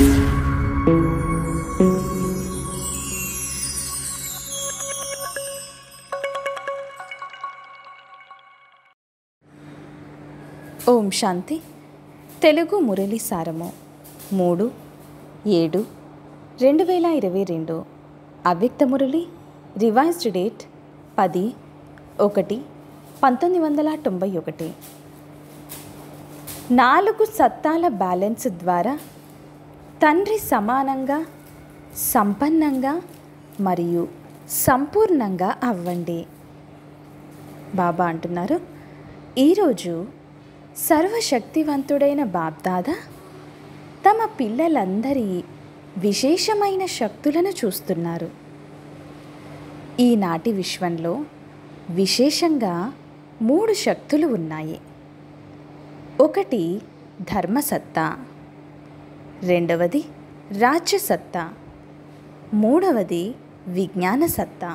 ఓం శాంతి తెలుగు మురళి సారము మూడు ఏడు రెండు వేల ఇరవై రెండు అవ్యక్త మురళి రివైజ్డ్ డేట్ పది ఒకటి పంతొమ్మిది వందల తొంభై ఒకటి నాలుగు సత్తాల బ్యాలెన్స్ ద్వారా తండ్రి సమానంగా సంపన్నంగా మరియు సంపూర్ణంగా అవ్వండి బాబా అంటున్నారు ఈరోజు సర్వశక్తివంతుడైన బాబ్దాదా తమ పిల్లలందరి విశేషమైన శక్తులను చూస్తున్నారు ఈనాటి విశ్వంలో విశేషంగా మూడు శక్తులు ఉన్నాయి ఒకటి ధర్మసత్తా రెండవది రాజ్యసత్తా మూడవది విజ్ఞాన సత్తా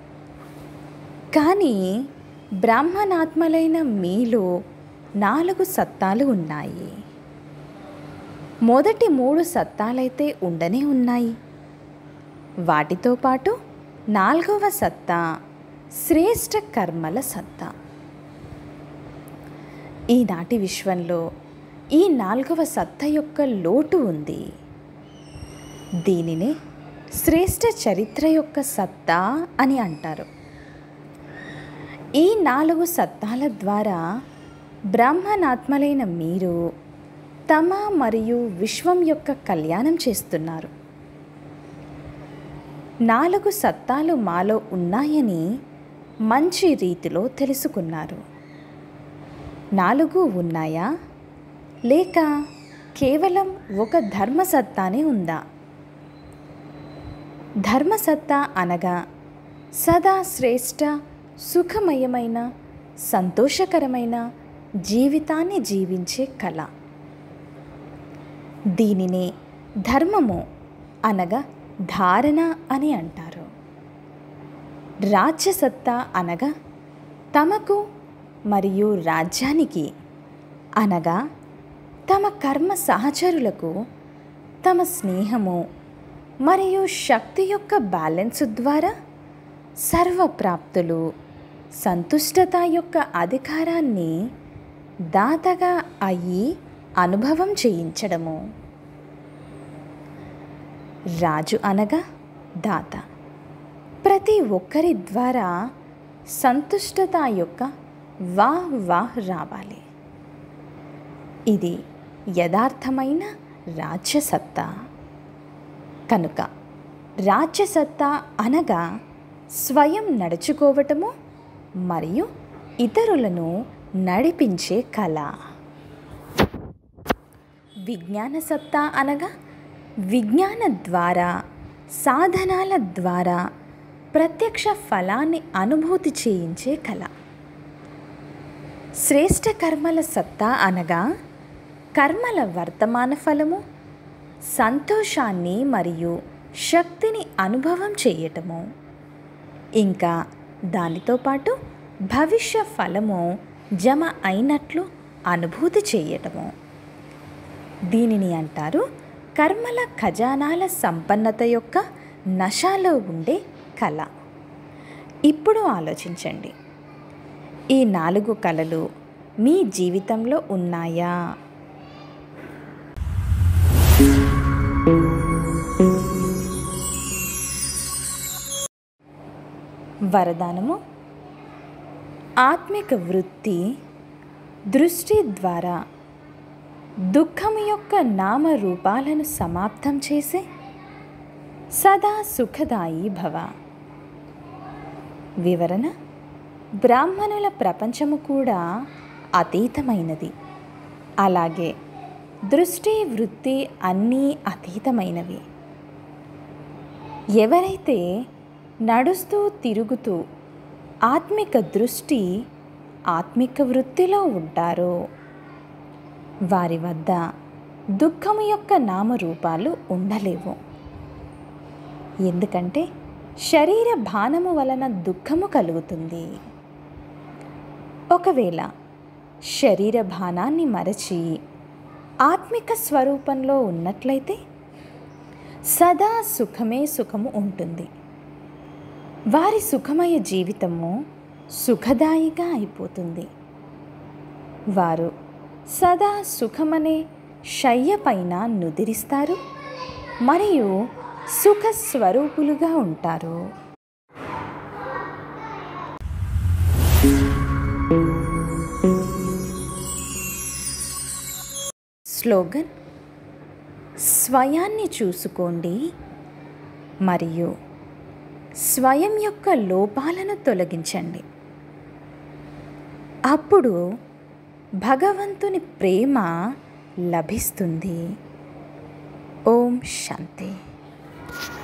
కానీ బ్రాహ్మణాత్మలైన మీలో నాలుగు సత్తాలు ఉన్నాయి మొదటి మూడు సత్తాలైతే ఉండనే ఉన్నాయి వాటితో పాటు నాలుగవ సత్తా శ్రేష్ఠ కర్మల సత్తా ఈనాటి విశ్వంలో ఈ నాలుగవ సత్తా యొక్క లోటు ఉంది దీనినే శ్రేష్ఠ చరిత్ర యొక్క సత్తా అని అంటారు ఈ నాలుగు సత్తాల ద్వారా బ్రాహ్మణాత్మలైన మీరు తమ మరియు విశ్వం యొక్క కళ్యాణం చేస్తున్నారు నాలుగు సత్తాలు మాలో ఉన్నాయని మంచి రీతిలో తెలుసుకున్నారు నాలుగు ఉన్నాయా లేక కేవలం ఒక ధర్మసత్తానే ఉందా ధర్మసత్తా అనగా సదా శ్రేష్ట సుఖమయమైన సంతోషకరమైన జీవితాన్ని జీవించే కళ దీనినే ధర్మము అనగా ధారణ అని అంటారు రాజ్యసత్తా అనగా తమకు మరియు రాజ్యానికి అనగా తమ కర్మ సహచరులకు తమ స్నేహము మరియు శక్తి యొక్క బ్యాలెన్స్ ద్వారా సర్వప్రాప్తులు సంతుష్టత యొక్క అధికారాన్ని దాతగా అయ్యి అనుభవం చేయించడము రాజు అనగా దాత ప్రతి ఒక్కరి ద్వారా సంతుష్టత యొక్క వాహ్ వాహ్ రావాలి ఇది యథార్థమైన రాజ్యసత్తా కనుక రాజ్యసత్తా అనగా స్వయం నడుచుకోవటము మరియు ఇతరులను నడిపించే కళ విజ్ఞాన సత్తా అనగా విజ్ఞాన ద్వారా సాధనాల ద్వారా ప్రత్యక్ష ఫలాన్ని అనుభూతి చేయించే కళ శ్రేష్ఠ కర్మల సత్తా అనగా కర్మల వర్తమాన ఫలము సంతోషాన్ని మరియు శక్తిని అనుభవం చేయటము ఇంకా దానితో పాటు భవిష్య ఫలము జమ అయినట్లు అనుభూతి చేయటము దీనిని అంటారు కర్మల ఖజానాల సంపన్నత యొక్క నశాలో ఉండే కళ ఇప్పుడు ఆలోచించండి ఈ నాలుగు కళలు మీ జీవితంలో ఉన్నాయా వరదానము ఆత్మిక వృత్తి దృష్టి ద్వారా దుఃఖం యొక్క నామరూపాలను సమాప్తం చేసే సదా సుఖదాయి భవ వివరణ బ్రాహ్మణుల ప్రపంచము కూడా అతీతమైనది అలాగే దృష్టి వృత్తి అన్నీ అతీతమైనవి ఎవరైతే నడుస్తూ తిరుగుతూ ఆత్మిక దృష్టి ఆత్మిక వృత్తిలో ఉంటారో వారి వద్ద దుఃఖము యొక్క నామరూపాలు ఉండలేవు ఎందుకంటే శరీర భానము వలన దుఃఖము కలుగుతుంది ఒకవేళ శరీర భానాన్ని మరచి ఆత్మిక స్వరూపంలో ఉన్నట్లయితే సదా సుఖమే సుఖము ఉంటుంది వారి సుఖమయ జీవితము సుఖదాయిగా అయిపోతుంది వారు సదా సుఖమనే శయ్య పైన నుదిరిస్తారు మరియు సుఖ స్వరూపులుగా ఉంటారు స్లోగన్ స్వయాన్ని చూసుకోండి మరియు స్వయం యొక్క లోపాలను తొలగించండి అప్పుడు భగవంతుని ప్రేమ లభిస్తుంది ఓం శాంతి